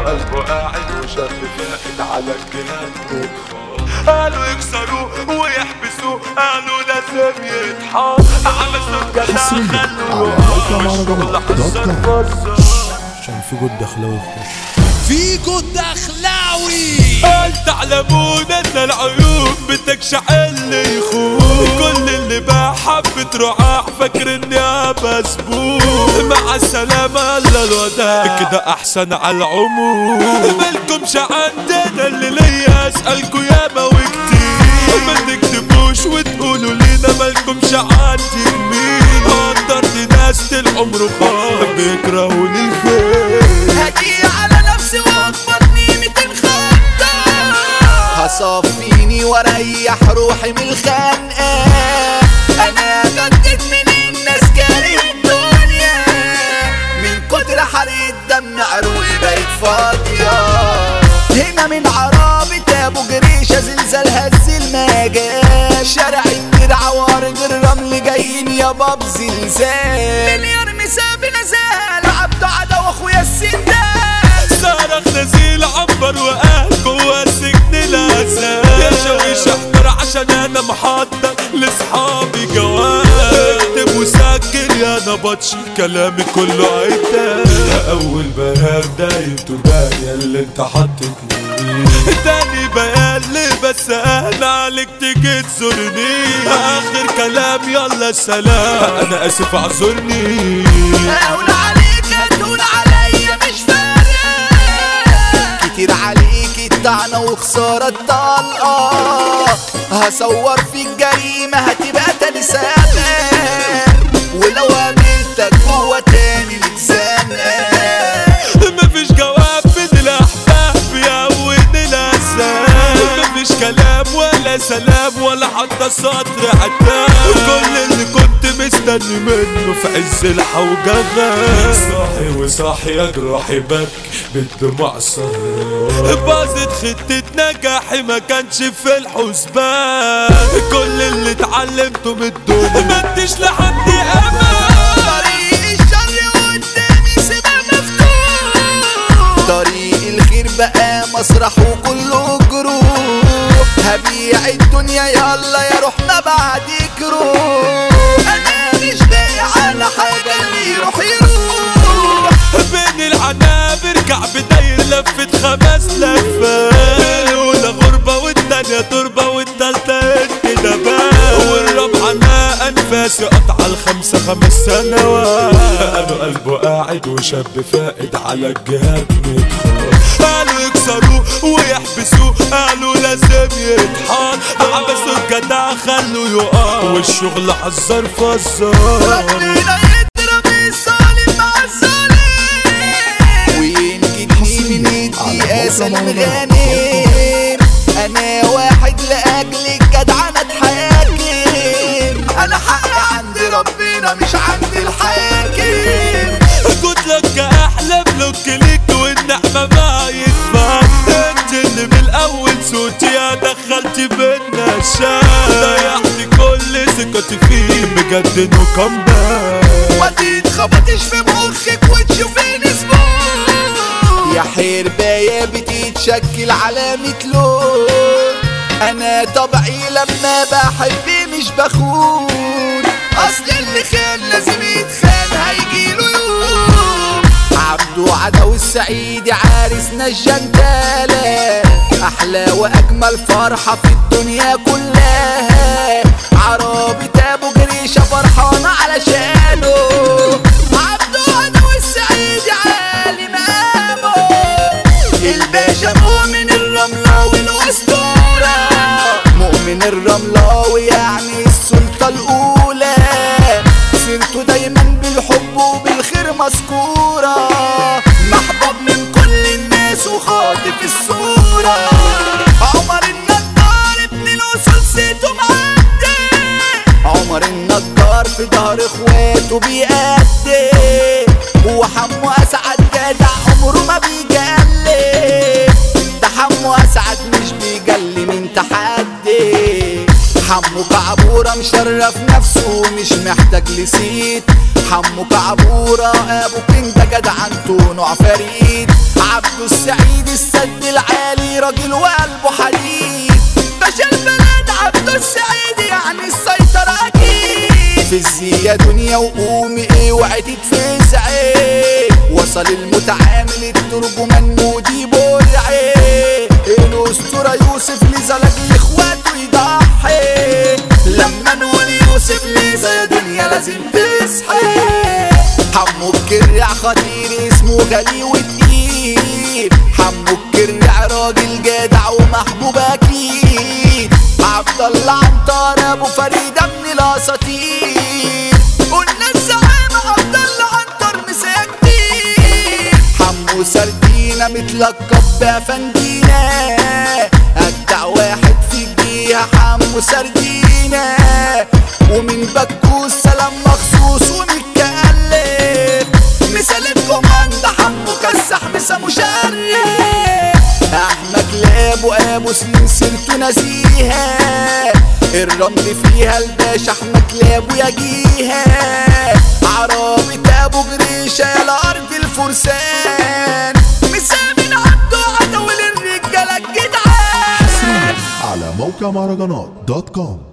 قلبه قاعد وشاب فاقد على الجنان قالوا يكسروه ويحبسوه قالوا لازم يتحط حبسوا الجدع حصرياً خلوه على موقع مهرجانات دوت كوم. عشان في جود دخلاوي فيكو الدخلاوي هل تعلمون ان العيون بتكشعل يخون كل اللي بحب رعاع فاكر اني مسبوق مع السلامة الا الوداع كده احسن على العموم مالكمش عندنا اللي ليا اسألكوا ياما وكتير ما تكتبوش وتقولوا لينا مالكمش عندي مين قدرت ناس العمر خالص بيكرهوني الخير هجي على نفسي واكبرني 200 خطة هصفيني واريح روحي من الخنقة انا جدد من الناس كاره الدنيا من كتر حرق الدم عروقي بقت فاضية هنا من عرابة ابو جريشة زلزال هز المجال شارع الدير عوارض الرمل جايين يا باب زلزال مليار مسابي نزال عبده عدا واخويا السندال صرخ نزيل عبر وقال جوا السجن الاسد يا شويش احمر عشان انا محضر لاصحابي جواب اكتب وسجل يا نبطش كلامي كله عتاب يا اول بيان دايم تبان اللي انت حطيتني تاني بيان لي بس انا عليك تيجي تزورني اخر كلام يلا سلام انا اسف اعذرني اقول عليك هتقول عليا مش فارق كتير عليك الطعنة وخسارة الطلقة هصور في الجريمة هتبقى تاني سابق ولو قابلتك جوه تاني لزنقة مفيش جواب من الاحباب يا ود الاسام مفيش كلام ولا سلام ولا حتى سطر عتاب كل اللي كنت مستني منه في عز الحوجة غاب صاحي وصاحي يا جراحي بك بالدموع صار باظت خطة نجاحي ما كانش في الحسبان كل اللي اتعلمته من الدنيا ما اديش لحد امان طريق الشر قدامي سيبها مفتوح طريق الخير بقى مسرح وكله جروح هبيع الدنيا يلا يا روح ما بعدك روح انا مش بايع على حاجه اللي يروح يروح بين العنابر كعب داير لفت خمس لفات الاولى غربة والتانية تربة والتالتة انت دباب والرابعة ما انفاسي قطع الخمسة خمس سنوات قالوا قلبه قاعد وشاب فائد على الجهاد متخاف قالوا يكسروه ويحبسوه قالوا لازم يتحان عبسوا الجدع خلوا يقع والشغل حذر فزار ربنا يضرب الظالم مع الظالم وينجدني من الدقاسة الغنيم انا واحد لاجلك جدعانة اتحاكم انا حقي عند ربنا مش عند الحاكم قلت لك احلى بلوك ليك والنعمة ما يدفع انت اللي من الاول صوتي يا دخلت بينا الشام ضيعت كل ثقتي فيك بجد انه كمباك ما تتخبطش في مخك وتشوفيني زبون يا حرباية بتتشكل على لون انا طبعي لما بحب مش بخون اصل اللي خان لازم يتخان هيجيله يوم عبده عدو السعيد عارسنا الجندالة احلى واجمل فرحة في الدنيا كلها عرابة ابو جريشة فرحانة علشانه عبده عدو السعيد عالي مقامه الباشا مؤمن الرملاوي الاسطورة مؤمن الرملاوي يعني السلطة الاولى سيرته دايما بالحب وبالخير مذكورة محبوب من كل الناس وخاطف الصورة عمر النجار ابن الاصول سيته معدي عمر النجار في ظهر اخواته بيأدي وحمو اسعد جدع عمره ما بيجلي ده حمو اسعد مش بيجلي من تحدي حمو كعبورة مشرف نفسه ومش محتاج لسيت حمو كعبورة ابو كينج ده جدع انتو نوع فريد عبده عبده السعيد السد العالي راجل وقلبه حديد باشا البلد عبده السعيد يعني السيطرة أكيد في الزية دنيا وقومي ايه وعدت في زعيم وصل المتعامل الترجمان مودي برعي الأسطورة يوسف ليزا لاجل اخواته يضحي لما نقول يوسف ليزا يا دنيا لازم تصحي حمو الكرع خطير اسمه غالي وتقيل حمو الكرع راجل جدع ومحبوب اكيد عبد الله عنتر ابو فريده من الاساطير قلنا الزعيم عبد الله عنتر مساكتين حمو سردينة متلقب بافندينا اجدع واحد في الجيهة حمو سردينة ومن بكوس سلام مخصوص ومتكلف مثال الكوماندا حمو كسح مسا مشرف احمد لاب وابو سنين سيرته نزيهة الرمل فيها الباشا احمد لاب ويجيها عرابة ابو جريشة يا لارض الفرسان مسامين عبده عدو للرجالة الجدعان على موقع مهرجانات دوت كوم